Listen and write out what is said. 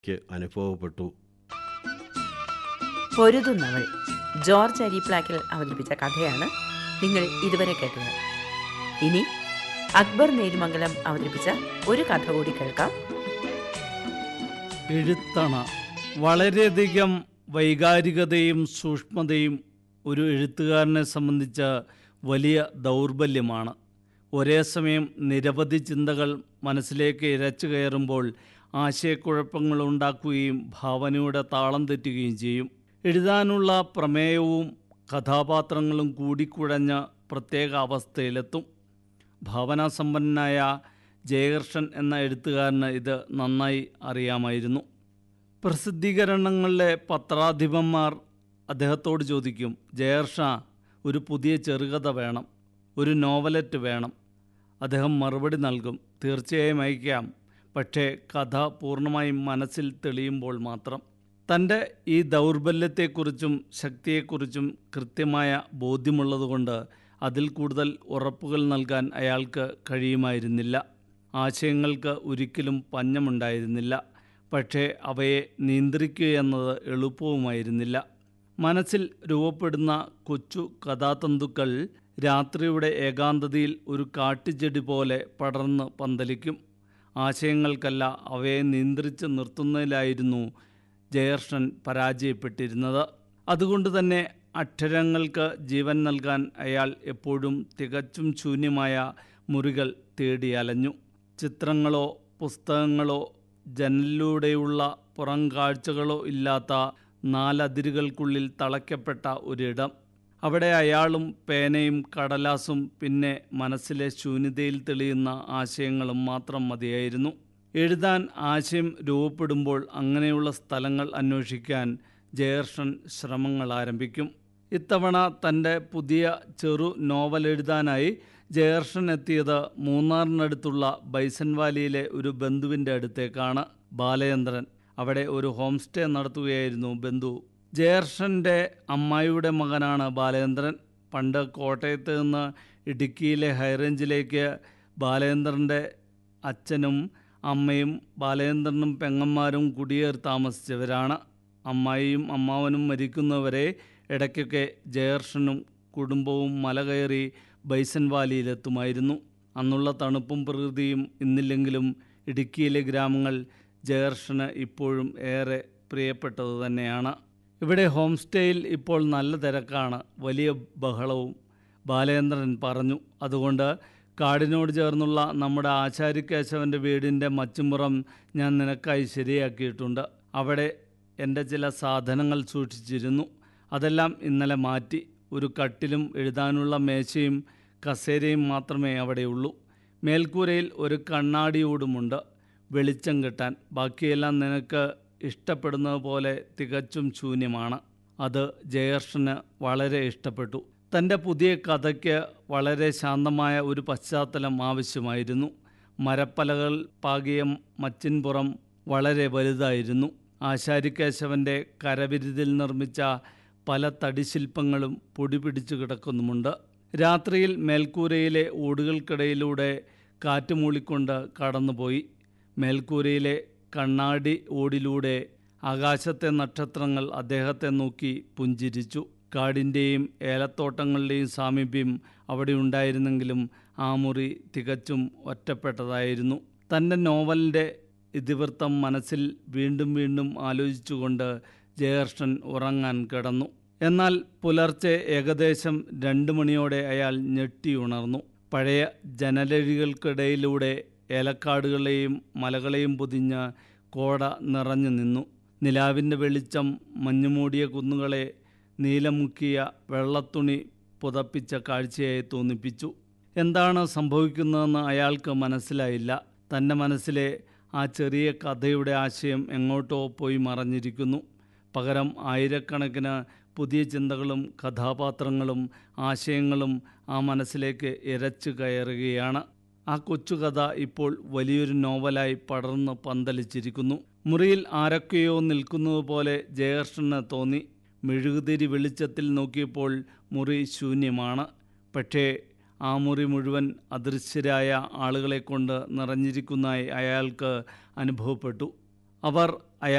ക്ക് അനുഭവപ്പെട്ടു പൊരുതുന്നവൾ ജോർജ് അരിപ്ലാക്കിൽ അവതരിപ്പിച്ച കഥയാണ് നിങ്ങൾ ഇതുവരെ കേട്ടത് ഇനി അക്ബർ നേരുമംഗലം അവതരിപ്പിച്ച ഒരു കഥ കൂടി കേൾക്കാം എഴുത്തണ വളരെയധികം വൈകാരികതയും സൂക്ഷ്മതയും ഒരു എഴുത്തുകാരനെ സംബന്ധിച്ച വലിയ ദൗർബല്യമാണ് ഒരേ സമയം നിരവധി ചിന്തകൾ മനസ്സിലേക്ക് ഇരച്ചു കയറുമ്പോൾ ആശയക്കുഴപ്പങ്ങൾ ഉണ്ടാക്കുകയും ഭാവനയുടെ താളം തെറ്റുകയും ചെയ്യും എഴുതാനുള്ള പ്രമേയവും കഥാപാത്രങ്ങളും കൂടിക്കുഴഞ്ഞ പ്രത്യേക അവസ്ഥയിലെത്തും ഭാവനാസമ്പന്നനായ ജയകൃഷ്ണൻ എന്ന എഴുത്തുകാരന് ഇത് നന്നായി അറിയാമായിരുന്നു പ്രസിദ്ധീകരണങ്ങളിലെ പത്രാധിപന്മാർ അദ്ദേഹത്തോട് ചോദിക്കും ജയകൃഷ്ണ ഒരു പുതിയ ചെറുകഥ വേണം ഒരു നോവലറ്റ് വേണം അദ്ദേഹം മറുപടി നൽകും തീർച്ചയായും അയക്കാം പക്ഷേ കഥ പൂർണ്ണമായും മനസ്സിൽ തെളിയുമ്പോൾ മാത്രം തൻ്റെ ഈ ദൗർബല്യത്തെക്കുറിച്ചും ശക്തിയെക്കുറിച്ചും കൃത്യമായ ബോധ്യമുള്ളതുകൊണ്ട് അതിൽ കൂടുതൽ ഉറപ്പുകൾ നൽകാൻ അയാൾക്ക് കഴിയുമായിരുന്നില്ല ആശയങ്ങൾക്ക് ഒരിക്കലും പഞ്ഞമുണ്ടായിരുന്നില്ല പക്ഷേ അവയെ നിയന്ത്രിക്കുകയെന്നത് എളുപ്പവുമായിരുന്നില്ല മനസ്സിൽ രൂപപ്പെടുന്ന കൊച്ചു കഥാതന്തുക്കൾ രാത്രിയുടെ ഏകാന്തതയിൽ ഒരു കാട്ടുചെടി പോലെ പടർന്ന് പന്തലിക്കും ആശയങ്ങൾക്കല്ല അവയെ നിയന്ത്രിച്ച് നിർത്തുന്നതിലായിരുന്നു ജയകൃഷ്ണൻ പരാജയപ്പെട്ടിരുന്നത് അതുകൊണ്ട് തന്നെ അക്ഷരങ്ങൾക്ക് ജീവൻ നൽകാൻ അയാൾ എപ്പോഴും തികച്ചും ശൂന്യമായ മുറികൾ തേടി അലഞ്ഞു ചിത്രങ്ങളോ പുസ്തകങ്ങളോ ജനലിലൂടെയുള്ള പുറം കാഴ്ചകളോ ഇല്ലാത്ത നാലതിരുകൾക്കുള്ളിൽ തളയ്ക്കപ്പെട്ട ഒരിടം അവിടെ അയാളും പേനയും കടലാസും പിന്നെ മനസ്സിലെ ശൂന്യതയിൽ തെളിയുന്ന ആശയങ്ങളും മാത്രം മതിയായിരുന്നു എഴുതാൻ ആശയം രൂപപ്പെടുമ്പോൾ അങ്ങനെയുള്ള സ്ഥലങ്ങൾ അന്വേഷിക്കാൻ ജയകൃഷ്ണൻ ശ്രമങ്ങൾ ആരംഭിക്കും ഇത്തവണ തൻ്റെ പുതിയ ചെറു നോവൽ എഴുതാനായി ജയകൃഷ്ണൻ എത്തിയത് മൂന്നാറിനടുത്തുള്ള ബൈസൺ വാലിയിലെ ഒരു ബന്ധുവിൻ്റെ അടുത്തേക്കാണ് ബാലചന്ദ്രൻ അവിടെ ഒരു ഹോം സ്റ്റേ നടത്തുകയായിരുന്നു ബന്ധു ജയകൃഷ്ണൻ്റെ അമ്മായിയുടെ മകനാണ് ബാലചന്ദ്രൻ പണ്ട് കോട്ടയത്ത് നിന്ന് ഇടുക്കിയിലെ ഹൈറേഞ്ചിലേക്ക് ബാലചന്ദ്രൻ്റെ അച്ഛനും അമ്മയും ബാലചന്ദ്രനും പെങ്ങന്മാരും കുടിയേറി താമസിച്ചവരാണ് അമ്മായിയും അമ്മാവനും മരിക്കുന്നവരെ ഇടയ്ക്കൊക്കെ ജയകൃഷ്ണനും കുടുംബവും മല കയറി ബൈസൺ വാലിയിലെത്തുമായിരുന്നു അന്നുള്ള തണുപ്പും പ്രകൃതിയും ഇന്നില്ലെങ്കിലും ഇടുക്കിയിലെ ഗ്രാമങ്ങൾ ജയകൃഷ്ണന് ഇപ്പോഴും ഏറെ പ്രിയപ്പെട്ടത് തന്നെയാണ് ഇവിടെ ഹോം സ്റ്റേയിൽ ഇപ്പോൾ നല്ല തിരക്കാണ് വലിയ ബഹളവും ബാലേന്ദ്രൻ പറഞ്ഞു അതുകൊണ്ട് കാടിനോട് ചേർന്നുള്ള നമ്മുടെ ആചാര്യക്കേശവൻ്റെ വീടിൻ്റെ മച്ചുമ്പുറം ഞാൻ നിനക്കായി ശരിയാക്കിയിട്ടുണ്ട് അവിടെ എൻ്റെ ചില സാധനങ്ങൾ സൂക്ഷിച്ചിരുന്നു അതെല്ലാം ഇന്നലെ മാറ്റി ഒരു കട്ടിലും എഴുതാനുള്ള മേശയും കസേരയും മാത്രമേ അവിടെയുള്ളൂ മേൽക്കൂരയിൽ ഒരു കണ്ണാടിയോടുമുണ്ട് വെളിച്ചം കിട്ടാൻ ബാക്കിയെല്ലാം നിനക്ക് ഇഷ്ടപ്പെടുന്നത് പോലെ തികച്ചും ശൂന്യമാണ് അത് ജയകൃഷ്ണന് വളരെ ഇഷ്ടപ്പെട്ടു തൻ്റെ പുതിയ കഥയ്ക്ക് വളരെ ശാന്തമായ ഒരു പശ്ചാത്തലം ആവശ്യമായിരുന്നു മരപ്പലകൾ പാകിയ മച്ചിൻപുറം വളരെ വലുതായിരുന്നു ആശാരിക്കേശവൻ്റെ കരവിരുതിൽ നിർമ്മിച്ച പല തടിശില്പങ്ങളും പൊടി പിടിച്ചു കിടക്കുന്നുമുണ്ട് രാത്രിയിൽ മേൽക്കൂരയിലെ ഓടുകൾക്കിടയിലൂടെ കാറ്റ് മൂളിക്കൊണ്ട് കടന്നുപോയി മേൽക്കൂരയിലെ കണ്ണാടി ഓടിലൂടെ ആകാശത്തെ നക്ഷത്രങ്ങൾ അദ്ദേഹത്തെ നോക്കി പുഞ്ചിരിച്ചു കാടിൻ്റെയും ഏലത്തോട്ടങ്ങളുടെയും സാമീപ്യം അവിടെ ഉണ്ടായിരുന്നെങ്കിലും ആ മുറി തികച്ചും ഒറ്റപ്പെട്ടതായിരുന്നു തൻ്റെ നോവലിൻ്റെ ഇതിവൃത്തം മനസ്സിൽ വീണ്ടും വീണ്ടും ആലോചിച്ചുകൊണ്ട് ജയകൃഷ്ണൻ ഉറങ്ങാൻ കിടന്നു എന്നാൽ പുലർച്ചെ ഏകദേശം രണ്ട് മണിയോടെ അയാൾ ഞെട്ടിയുണർന്നു പഴയ ജനലഴികൾക്കിടയിലൂടെ ഏലക്കാടുകളെയും മലകളെയും പൊതിഞ്ഞ കോട നിറഞ്ഞു നിന്നു നിലാവിൻ്റെ വെളിച്ചം മഞ്ഞുമൂടിയ കുന്നുകളെ നീലമുക്കിയ വെള്ളത്തുണി പുതപ്പിച്ച കാഴ്ചയായി തോന്നിപ്പിച്ചു എന്താണ് സംഭവിക്കുന്നതെന്ന് അയാൾക്ക് മനസ്സിലായില്ല തൻ്റെ മനസ്സിലെ ആ ചെറിയ കഥയുടെ ആശയം എങ്ങോട്ടോ പോയി മറഞ്ഞിരിക്കുന്നു പകരം ആയിരക്കണക്കിന് പുതിയ ചിന്തകളും കഥാപാത്രങ്ങളും ആശയങ്ങളും ആ മനസ്സിലേക്ക് ഇരച്ചു കയറുകയാണ് ആ കൊച്ചുകഥ ഇപ്പോൾ വലിയൊരു നോവലായി പടർന്ന് പന്തലിച്ചിരിക്കുന്നു മുറിയിൽ ആരൊക്കെയോ നിൽക്കുന്നത് പോലെ ജയകൃഷ്ണന് തോന്നി മെഴുകുതിരി വെളിച്ചത്തിൽ നോക്കിയപ്പോൾ മുറി ശൂന്യമാണ് പക്ഷേ ആ മുറി മുഴുവൻ അദൃശ്യരായ ആളുകളെ കൊണ്ട് നിറഞ്ഞിരിക്കുന്നതായി അയാൾക്ക് അനുഭവപ്പെട്ടു അവർ അയാൾ